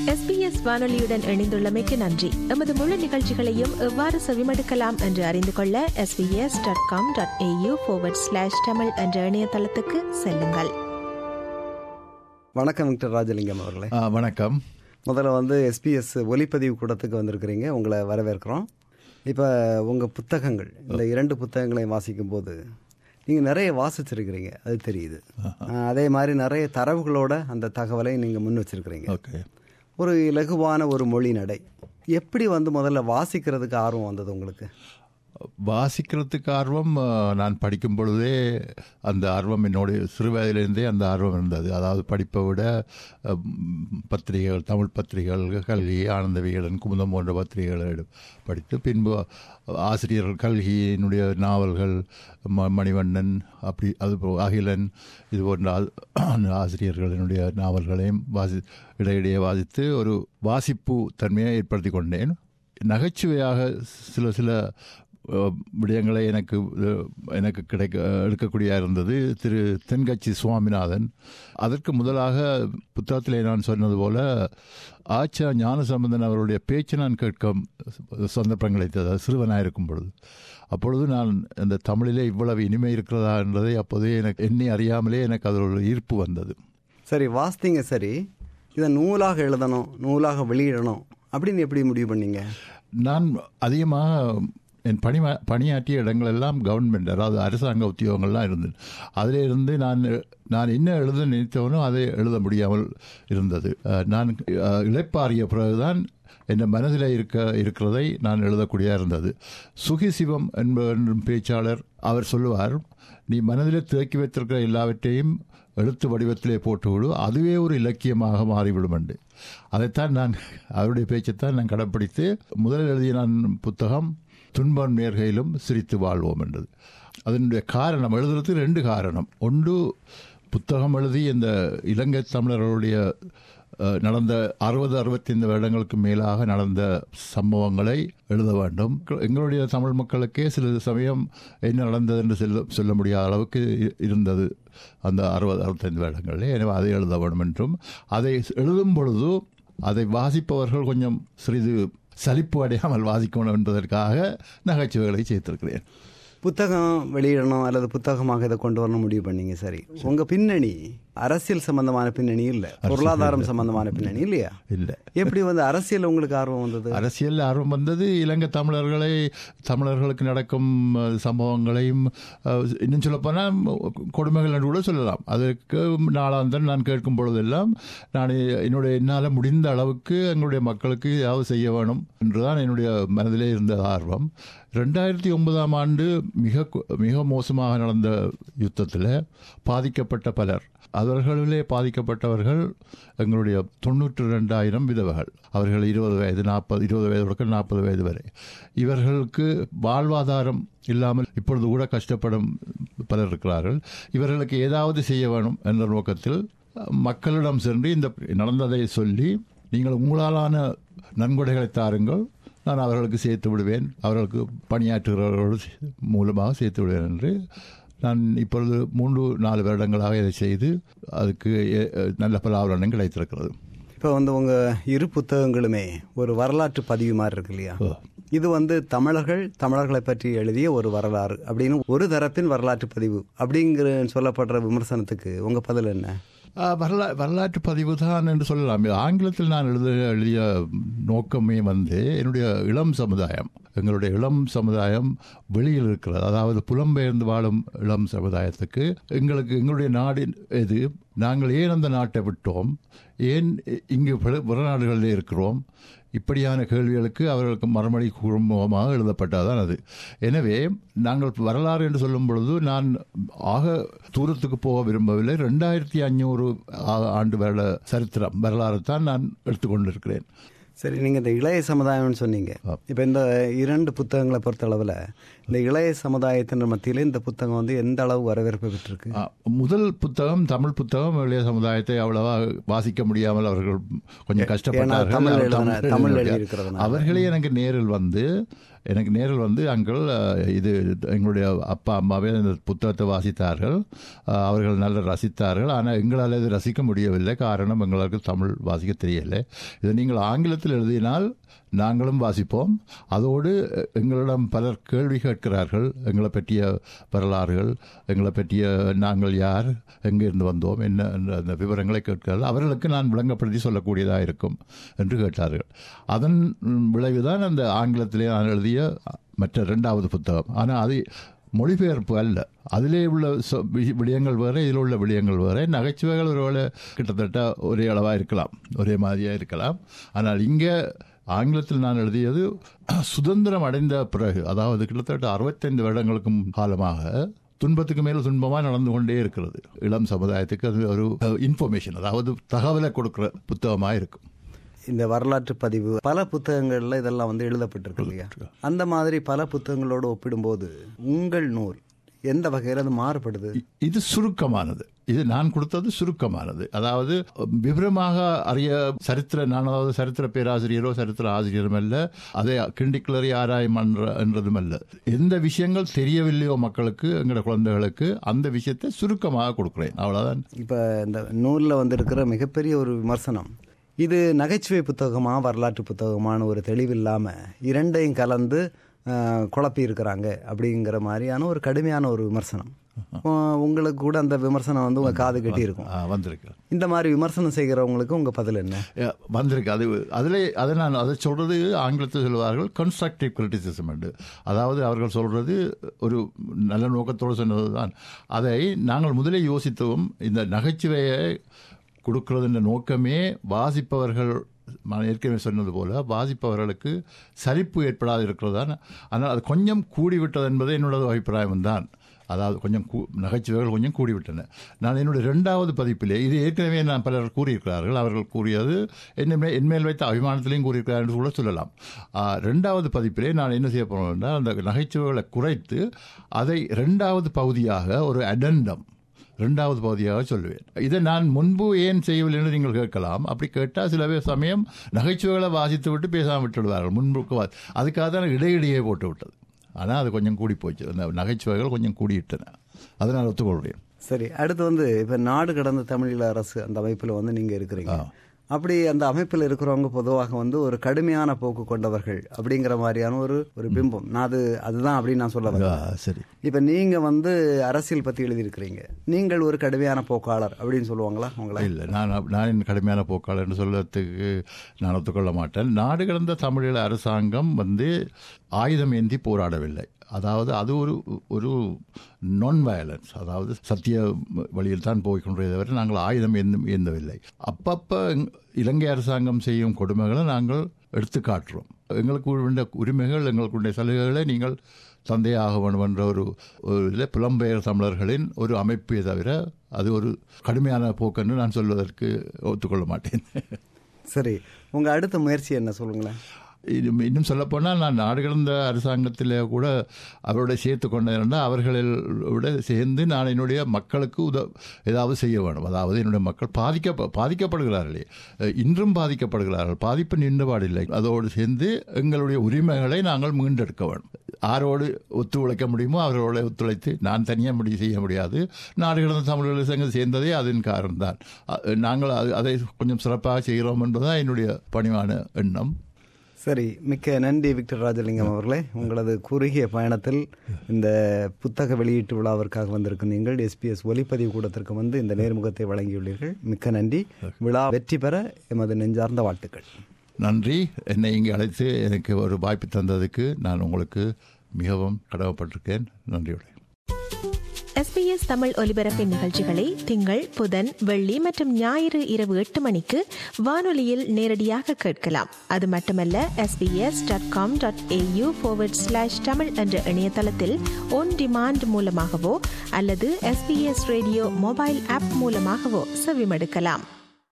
SBS வானொலியுடன் இணைந்துள்ளமைக்கு நன்றி எமது முழு நிகழ்ச்சிகளையும் எவ்வாறு செவிமடுக்கலாம் என்று அறிந்து கொள்ள SBS dot com dot AU slash Tamil என்ற இணையதளத்துக்கு செல்லுங்கள் வணக்கம் டாக்டர் ராஜலிங்கம் அவர்களே ஆ, வணக்கம் முதல்ல வந்து எஸ்பிஎஸ் ஒலிப்பதிவு கூடத்துக்கு வந்திருக்கிறீங்க உங்களை வரவேற்கிறோம் இப்போ உங்கள் புத்தகங்கள் இந்த இரண்டு புத்தகங்களையும் வாசிக்கும் போது நீங்கள் நிறைய வாசிச்சிருக்கிறீங்க அது தெரியுது ஆ, அதே மாதிரி நிறைய தரவுகளோட அந்த தகவலை நீங்கள் முன் வச்சிருக்கிறீங்க ஓகே ஒரு இலகுவான ஒரு மொழி நடை எப்படி வந்து முதல்ல வாசிக்கிறதுக்கு ஆர்வம் வந்தது உங்களுக்கு வாசிக்கிறதுக்கு ஆர்வம் ஆ, நான் படிக்கும் பொழுதே அந்த ஆர்வம் என்னுடைய சிறு வயதிலிருந்தே அந்த ஆர்வம் இருந்தது அதாவது படிப்பை விட அ, ம், பத்திரிகைகள் தமிழ் பத்திரிகைகள் கல்கி ஆனந்த விகடன் குமுதம் போன்ற பத்திரிகைகளை எடு- படித்து பின்பு ஆசிரியர்கள் கல்கியினுடைய நாவல்கள் ம மணிவண்ணன் அப்படி அது போ- அகிலன் இது போன்ற ஆ- ஆசிரியர்களினுடைய நாவல்களையும் வாசி இடையிடையே வாசித்து ஒரு வாசிப்பு தன்மையை ஏற்படுத்தி கொண்டேன் நகைச்சுவையாக சில சில அஹ், விடயங்களை எனக்கு அஹ், எனக்கு கிடைக்க எடுக்கக்கூடிய இருந்தது திரு தென்கட்சி சுவாமிநாதன் அதற்கு முதலாக புத்தகத்திலே நான் சொன்னது போல ஆச்சா ஞானசம்பந்தன் அவருடைய பேச்சு நான் கேட்க சந்தர்ப்பம் கிடைத்தது சிறுவனாக இருக்கும் பொழுது அப்பொழுது நான் இந்த தமிழிலே இவ்வளவு இனிமை இருக்கிறதா என்பதை அப்போதே எனக்கு என்னை அறியாமலே எனக்கு அதில் ஒரு ஈர்ப்பு வந்தது சரி வாசித்தீங்க சரி இதை நூலாக எழுதணும் நூலாக வெளியிடணும் அப்படின்னு எப்படி முடிவு பண்ணீங்க நான் அதிகமாக என் பணி பணியாற்றிய இடங்கள் எல்லாம் கவர்மெண்ட் அதாவது அரசாங்க உத்தியோகங்கள்லாம் இருந்தது அதில் இருந்து நான் நான் என்ன எழுத நினைத்தவனோ அதை எழுத முடியாமல் இருந்தது அஹ், நான் அஹ், இளைப்பாறிய பிறகுதான் என் மனதில் இருக்க இருக்கிறதை நான் எழுதக்கூடியதாக இருந்தது சுகி சிவம் என்ப என்னும் பேச்சாளர் அவர் சொல்லுவார் நீ மனதில் தேக்கி வைத்திருக்கிற எல்லாவற்றையும் எழுத்து வடிவத்திலே போட்டுவிடு அதுவே ஒரு இலக்கியமாக மாறிவிடும் என்று அதைத்தான் நான் அவருடைய பேச்சைத்தான் நான் கடைப்பிடித்து முதலில் எழுதிய நான் புத்தகம் துன்பம் நேர்கையிலும் சிரித்து வாழ்வோம் என்றது அதனுடைய காரணம் எழுதுறதுக்கு ரெண்டு காரணம் ஒன்று புத்தகம் எழுதி இந்த இலங்கை தமிழர்களுடைய அஹ், நடந்த அறுபது அறுபத்தைந்து வருடங்களுக்கு மேலாக நடந்த சம்பவங்களை எழுத வேண்டும் எங்களுடைய தமிழ் மக்களுக்கே சில சமயம் என்ன நடந்தது என்று சொல்ல சொல்ல முடியாத அளவுக்கு இ- இருந்தது அந்த அறுபது அறுபத்தைந்து வருடங்களில் எனவே அதை எழுத வேண்டும் என்றும் அதை எழுதும் பொழுது அதை வாசிப்பவர்கள் கொஞ்சம் சிறிது சலிப்பு அடையாமல் வாசிக்கணும் என்பதற்காக நகைச்சுவைகளை சேர்த்திருக்கிறேன் புத்தகம் வெளியிடணும் அல்லது புத்தகமாக இதை கொண்டு வரணும் முடிவு பண்ணீங்க சரி உங்க பின்னணி அரசியல் சம்பந்தமான பின்னணி இல்ல பொருளாதாரம் சம்பந்தமான பின்னணி இல்லையா இல்லை எப்படி வந்து அரசியல் உங்களுக்கு ஆர்வம் வந்தது அரசியல் ஆர்வம் வந்தது இலங்கை தமிழர்களை தமிழர்களுக்கு நடக்கும் அஹ், சம்பவங்களையும் அஹ், இன்னும் சொல்லப்போனால் கொடுமைகள் என்று கூட சொல்லலாம் அதற்கு நாளாந்தன் நான் கேட்கும் பொழுதெல்லாம் நான் என்னுடைய என்னால் முடிந்த அளவுக்கு எங்களுடைய மக்களுக்கு ஏதாவது செய்ய வேணும் என்றுதான் என்னுடைய மனதிலே இருந்த ஆர்வம் ரெண்டாயிரத்தி ஒன்பதாம் ஆண்டு மிக கு- மிக மோசமாக நடந்த யுத்தத்தில் பாதிக்கப்பட்ட பலர் அவர்களிலே பாதிக்கப்பட்டவர்கள் எங்களுடைய தொண்ணூற்று ரெண்டாயிரம் விதவைகள் அவர்கள் இருபது வயது நாற்பது இருபது வயது தொடக்கம் நாற்பது வயது வரை இவர்களுக்கு வாழ்வாதாரம் இல்லாமல் இப்பொழுது கூட கஷ்டப்படும் பலர் இருக்கிறார்கள் இவர்களுக்கு ஏதாவது செய்ய வேணும் என்ற நோக்கத்தில் மக்களிடம் சென்று இந்த நடந்ததை சொல்லி நீங்கள் உங்களாலான நன்கொடைகளை தாருங்கள் நான் அவர்களுக்கு சேர்த்து விடுவேன் அவர்களுக்கு பணியாற்றுகிறவர்களோடு மூலமாக சேர்த்து விடுவேன் என்று நான் இப்பொழுது மூன்று நாலு வருடங்களாக இதை செய்து அதுக்கு எ- நல்ல பலாபலனம் கிடைத்திருக்கிறது இப்போ வந்து உங்க இரு புத்தகங்களுமே ஒரு வரலாற்று பதிவு மாதிரி இருக்கு இல்லையா இது வந்து தமிழர்கள் தமிழர்களை பற்றி எழுதிய ஒரு வரலாறு அப்படின்னு ஒரு தரப்பின் வரலாற்று பதிவு அப்படிங்கிற சொல்லப்படுற விமர்சனத்துக்கு உங்க பதில் என்ன ஆ, வரலா வரலாற்று பதிவு தான் என்று சொல்லலாம் ஆங்கிலத்தில் நான் எழுத எழுதிய நோக்கமே வந்து என்னுடைய இளம் சமுதாயம் எங்களுடைய இளம் சமுதாயம் வெளியில் இருக்கிறது அதாவது புலம்பெயர்ந்து வாழும் இளம் சமுதாயத்துக்கு எங்களுக்கு எங்களுடைய நாடு எது நாங்கள் ஏன் அந்த நாட்டை விட்டோம் ஏன் இங்கு பிற- பிறநாடுகளில் இருக்கிறோம் இப்படியான கேள்விகளுக்கு அவர்களுக்கு மறுமொழி குடும்பமாக எழுதப்பட்டதுதான் அது எனவே நாங்கள் வரலாறு என்று சொல்லும் பொழுது நான் ஆக தூரத்துக்கு போக விரும்பவில்லை ரெண்டாயிரத்தி அஞ்சூறு ஆண்டு வருட சரித்திரம் வரலாறு தான் நான் எடுத்துக்கொண்டிருக்கிறேன் சரி நீங்க இந்த இளைய சமுதாயம்னு சொன்னீங்க இப்ப இந்த இரண்டு புத்தகங்களை பொறுத்த அளவுல இந்த இளைய சமுதாயத்தின் மத்தியில இந்த புத்தகம் வந்து எந்த அளவு வரவேற்பு பெற்றிருக்கு ஆ, முதல் புத்தகம் தமிழ் புத்தகம் இளைய சமுதாயத்தை அவ்வளவா வாசிக்க முடியாமல் அவர்கள் கொஞ்சம் கஷ்டப்பட்டார்கள் தமிழ் அவர் எழுதின- தமிழ் தமிழ் எழுதினார்கள். எழுதியிருக்கிறதுனால. அவர்களே எனக்கு நேரில் வந்து எனக்கு நேரில் வந்து அங்கள் அஹ், இது எங்களுடைய அப்பா அம்மாவே இந்த புத்தகத்தை வாசித்தார்கள் அஹ், அவர்கள் நல்லா ரசித்தார்கள் ஆனால் எங்களால் இது ரசிக்க முடியவில்லை காரணம் எங்களுக்கு தமிழ் வாசிக்க தெரியலை இதை நீங்கள் ஆங்கிலத்தில் எழுதினால் நாங்களும் வாசிப்போம் அதோடு அஹ், எங்களிடம் பலர் கேள்வி கேட்கிறார்கள் எங்களை பற்றிய வரலாறுகள் எங்களை பற்றிய நாங்கள் யார் எங்கிருந்து வந்தோம் என்ன என்ற அந்த விவரங்களை கேட்கிறார்கள் அவர்களுக்கு நான் விளங்கப்படுத்தி சொல்லக்கூடியதாக இருக்கும் என்று கேட்டார்கள் அதன் ம், விளைவுதான் அந்த ஆங்கிலத்திலே நான் எழுதிய மற்ற இரண்டாவது புத்தகம் ஆனால் அது மொழிபெயர்ப்பு அல்ல அதிலே உள்ள சொ- வி- விடயங்கள் வேறு இதில் உள்ள விடயங்கள் வேறு நகைச்சுவைகள் ஒருவேளை கிட்டத்தட்ட ஒரே அளவாக இருக்கலாம் ஒரே மாதிரியாக இருக்கலாம் ஆனால் இங்கே ஆங்கிலத்தில் நான் எழுதியது சுதந்திரம் அடைந்த பிறகு அதாவது கிட்டத்தட்ட அறுபத்தைந்து வருடங்களுக்கும் காலமாக துன்பத்துக்கு மேல் துன்பமாக நடந்து கொண்டே இருக்கிறது இளம் சமுதாயத்துக்கு அது ஒரு இன்ஃபர்மேஷன் அதாவது தகவலை கொடுக்குற புத்தகமாக இருக்கும் இந்த வரலாற்று பதிவு பல புத்தகங்கள்ல இதெல்லாம் வந்து எழுதப்பட்டிருக்கு இல்லையா அந்த மாதிரி பல புத்தகங்களோடு ஒப்பிடும்போது உங்கள் நூல் எந்த வகையில் அது மாறுபடுது இ- இது சுருக்கமானது இது நான் கொடுத்தது சுருக்கமானது அதாவது விவரமாக அறிய சரித்திர நான் அதாவது சரித்திர பேராசிரியரோ சரித்திர ஆசிரியரும் அல்ல அதை கிண்டிக்குலரி ஆராயம் என்ற- என்றதும் அல்ல எந்த விஷயங்கள் தெரியவில்லையோ மக்களுக்கு எங்களோட குழந்தைகளுக்கு அந்த விஷயத்தை சுருக்கமாக கொடுக்குறேன் அவ்வளவுதான் இப்போ இந்த நூலில் வந்திருக்கிற மிகப்பெரிய ஒரு விமர்சனம் இது நகைச்சுவை புத்தகமா வரலாற்று புத்தகமான ஒரு தெளிவில்லாமல் இரண்டையும் கலந்து ஆஹ், குழப்பி இருக்கிறாங்க அப்படிங்கிற மாதிரியான ஒரு கடுமையான ஒரு விமர்சனம் ஆஹ், உங்களுக்கு கூட அந்த விமர்சனம் வந்து உங்கள் காது கட்டி இருக்கும் ஆ, வந்திருக்கு இந்த மாதிரி விமர்சனம் செய்கிறவங்களுக்கு உங்கள் பதில் என்ன ஏ, வந்திருக்கு அது அதில் அதை நான் அதை சொல்றது ஆங்கிலத்தில் சொல்வார்கள் கன்ஸ்ட்ரக்டிவ் கிரிட்டிசிசம் என்று அதாவது அவர்கள் சொல்றது ஒரு நல்ல நோக்கத்தோடு சொன்னது தான் அதை நாங்கள் முதலே யோசித்தோம் இந்த நகைச்சுவையை கொடுக்கறதுன்ற நோக்கமே வாசிப்பவர்கள் நான் ஏற்கனவே சொன்னது போல வாசிப்பவர்களுக்கு சலிப்பு ஏற்படாது இருக்கிறது தான் ஆனால் அது கொஞ்சம் கூடிவிட்டது என்பது என்னோட அபிப்பிராயம் தான் அதாவது கொஞ்சம் கூ நகைச்சுவைகள் கொஞ்சம் கூடிவிட்டன நான் என்னுடைய ரெண்டாவது பதிப்பிலே இது ஏற்கனவே நான் பலர் கூறியிருக்கிறார்கள் அவர்கள் கூறியது என்ன என்மேல் வைத்த அபிமானத்திலையும் கூறியிருக்கிறார் என்று கூட சொல்லலாம் ஆ, ரெண்டாவது பதிப்பிலே நான் என்ன செய்ய போகிறேன் என்றால் அந்த நகைச்சுவைகளை குறைத்து அதை ரெண்டாவது பகுதியாக ஒரு அடண்டம் ரெண்டாவது பகுதியாக சொல்லுவேன் இதை நான் முன்பு ஏன் செய்யவில்லை என்று நீங்கள் கேட்கலாம் அப்படி கேட்டால் சில பேர் சமயம் நகைச்சுவைகளை வாசித்து விட்டு பேசாமல் விட்டுவிடுவார்கள் முன்புக்கு வா அதுக்காக தான் இடையிடையே போட்டு விட்டது ஆனால் அது கொஞ்சம் கூடி போச்சு அந்த நகைச்சுவைகள் கொஞ்சம் கூடிவிட்டன அதை நான் ஒத்துக்கொள்கிறேன் சரி அடுத்து வந்து இப்போ நாடு கடந்த தமிழீழ அரசு அந்த அமைப்பில் வந்து நீங்கள் இருக்கிறீங்க அப்படி அந்த அமைப்பில் இருக்கிறவங்க பொதுவாக வந்து ஒரு கடுமையான போக்கு கொண்டவர்கள் அப்படிங்கிற மாதிரியான ஒரு ஒரு பிம்பம் நான் அது அதுதான் அப்படின்னு நான் சொல்ல ஆ, வரேன் சரி இப்போ நீங்கள் வந்து அரசியல் பற்றி எழுதியிருக்கிறீங்க நீங்கள் ஒரு கடுமையான போக்காளர் அப்படின்னு சொல்லுவாங்களா உங்களை இல்லை நான் அப்- நான் என் கடுமையான போக்காளர் என்று சொல்வதற்கு நான் ஒத்துக்கொள்ள மாட்டேன் நாடு கடந்த தமிழீழ அரசாங்கம் வந்து ஆயுதம் ஏந்தி போராடவில்லை அதாவது அது ஒரு ஒரு நான் வயலன்ஸ் அதாவது சத்திய வழியில் தான் போய் கொண்டே தவிர நாங்கள் ஆயுதம் ஏந்தும் ஏந்தவில்லை அப்பப்போ இலங்கை அரசாங்கம் செய்யும் கொடுமைகளை நாங்கள் எடுத்து காட்டுறோம் எங்களுக்கு உள்ள உரிமைகள் எங்களுக்கு உள்ள சலுகைகளை நீங்கள் தந்தை ஆக வேண்டும் என்ற ஒரு ஒரு இதில் புலம்பெயர் தமிழர்களின் ஒரு அமைப்பே தவிர அது ஒரு கடுமையான போக்கென்று நான் சொல்வதற்கு ஒத்துக்கொள்ள மாட்டேன் சரி உங்கள் அடுத்த முயற்சி என்ன சொல்லுங்களேன் இது இன்னும் சொல்லப்போனால் நான் நாடு கடந்த அரசாங்கத்தில் கூட அவரோட சேர்த்து கொண்டேன் அவர்களோட சேர்ந்து நான் என்னுடைய மக்களுக்கு உத ஏதாவது செய்ய வேணும் அதாவது என்னுடைய மக்கள் பாதிக்க பாதிக்கப்படுகிறார்களே அஹ் இன்றும் பாதிக்கப்படுகிறார்கள் பாதிப்பு நின்றபாடில்லை அதோடு சேர்ந்து எங்களுடைய உரிமைகளை நாங்கள் மீண்டெடுக்க வேண்டும் யாரோடு ஒத்துழைக்க முடியுமோ அவர்களோட ஒத்துழைத்து நான் தனியாக முடிவு செய்ய முடியாது நாடு கடந்த தமிழர்கள் சங்கம் சேர்ந்ததே அதன் காரணம்தான் அ- நாங்கள் அது- அதை கொஞ்சம் சிறப்பாக செய்கிறோம் என்பதுதான் என்னுடைய பணிவான எண்ணம் சரி மிக்க நன்றி விக்டர் ராஜலிங்கம் அவர்களே உங்களது குறுகிய பயணத்தில் இந்த புத்தக வெளியீட்டு விழாவிற்காக வந்திருக்கும் நீங்கள் எஸ்பிஎஸ் ஒலிப்பதிவு கூடத்திற்கு வந்து இந்த நேர்முகத்தை வழங்கியுள்ளீர்கள் மிக்க நன்றி விழா வெற்றி பெற எமது நெஞ்சார்ந்த வாழ்த்துக்கள் நன்றி என்னை இங்கே அழைத்து எனக்கு ஒரு வாய்ப்பு தந்ததுக்கு நான் உங்களுக்கு மிகவும் கடமைப்பட்டிருக்கேன் நன்றியுடன் எஸ்பிஎஸ் தமிழ் ஒலிபரப்பின் நிகழ்ச்சிகளை திங்கள் புதன் வெள்ளி மற்றும் ஞாயிறு இரவு எட்டு மணிக்கு வானொலியில் நேரடியாக கேட்கலாம் அது மட்டுமல்ல SBS dot com dot AU slash Tamil என்ற இணையதளத்தில் ஒன் டிமாண்ட் மூலமாகவோ அல்லது எஸ்பிஎஸ் ரேடியோ மொபைல் ஆப் மூலமாகவோ செவிமடுக்கலாம்